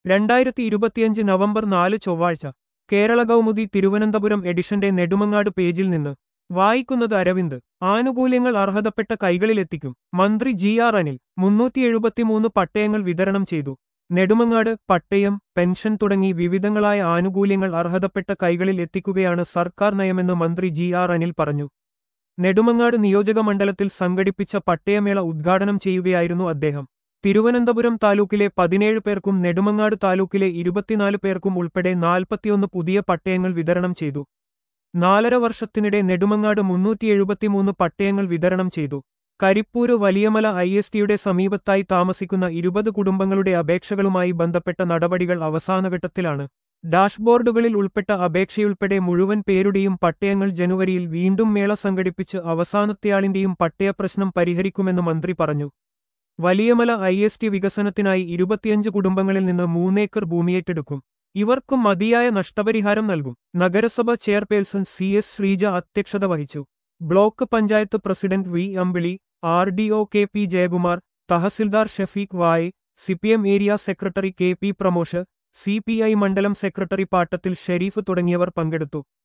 രണ്ടായിരത്തി ഇരുപത്തിയഞ്ച് നവംബർ നാല് ചൊവ്വാഴ്ച കേരള കൗമുദി തിരുവനന്തപുരം എഡിഷന്റെ നെടുമങ്ങാട് പേജിൽ നിന്ന് വായിക്കുന്നത് അരവിന്ദ് ആനുകൂല്യങ്ങൾ അർഹതപ്പെട്ട കൈകളിലെത്തിക്കും മന്ത്രി ജി ആർ അനിൽ മുന്നൂറ്റി എഴുപത്തിമൂന്ന് പട്ടയങ്ങൾ വിതരണം ചെയ്തു നെടുമങ്ങാട് പട്ടയം പെൻഷൻ തുടങ്ങി വിവിധങ്ങളായ ആനുകൂല്യങ്ങൾ അർഹതപ്പെട്ട കൈകളിൽ എത്തിക്കുകയാണ് സർക്കാർ നയമെന്ന് മന്ത്രി ജി ആർ അനിൽ പറഞ്ഞു നെടുമങ്ങാട് നിയോജക മണ്ഡലത്തിൽ സംഘടിപ്പിച്ച പട്ടയമേള ഉദ്ഘാടനം ചെയ്യുകയായിരുന്നു അദ്ദേഹം തിരുവനന്തപുരം താലൂക്കിലെ പതിനേഴ് പേർക്കും നെടുമങ്ങാട് താലൂക്കിലെ ഇരുപത്തിനാല് പേർക്കും ഉൾപ്പെടെ നാൽപ്പത്തിയൊന്ന് പുതിയ പട്ടയങ്ങൾ വിതരണം ചെയ്തു നാലര വർഷത്തിനിടെ നെടുമങ്ങാട് മുന്നൂറ്റി എഴുപത്തിമൂന്ന് പട്ടയങ്ങൾ വിതരണം ചെയ്തു കരിപ്പൂര് വലിയമല ഐ എസ് ടിയുടെ സമീപത്തായി താമസിക്കുന്ന ഇരുപത് കുടുംബങ്ങളുടെ അപേക്ഷകളുമായി ബന്ധപ്പെട്ട നടപടികൾ അവസാനഘട്ടത്തിലാണ് ഡാഷ്ബോർഡുകളിൽ ഉൾപ്പെട്ട അപേക്ഷയുൾപ്പെടെ മുഴുവൻ പേരുടെയും പട്ടയങ്ങൾ ജനുവരിയിൽ വീണ്ടും മേള സംഘടിപ്പിച്ച് അവസാനത്തെയാളിന്റെയും പട്ടയപ്രശ്നം പരിഹരിക്കുമെന്ന് മന്ത്രി പറഞ്ഞു വലിയമല ഐ എസ് ടി വികസനത്തിനായി ഇരുപത്തിയഞ്ച് കുടുംബങ്ങളിൽ നിന്ന് മൂന്നേക്കർ ഭൂമിയേറ്റെടുക്കും ഇവർക്കും മതിയായ നഷ്ടപരിഹാരം നൽകും നഗരസഭ ചെയർപേഴ്സൺ സി എസ് ശ്രീജ അധ്യക്ഷത വഹിച്ചു block panchayat president V Ambili R D O K P Jayakumar tahsildar Shafeeq വായ് CPM area secretary K P Pramosh C P I മണ്ഡലം സെക്രട്ടറി പാട്ടത്തിൽ ഷെരീഫ് തുടങ്ങിയവർ പങ്കെടുത്തു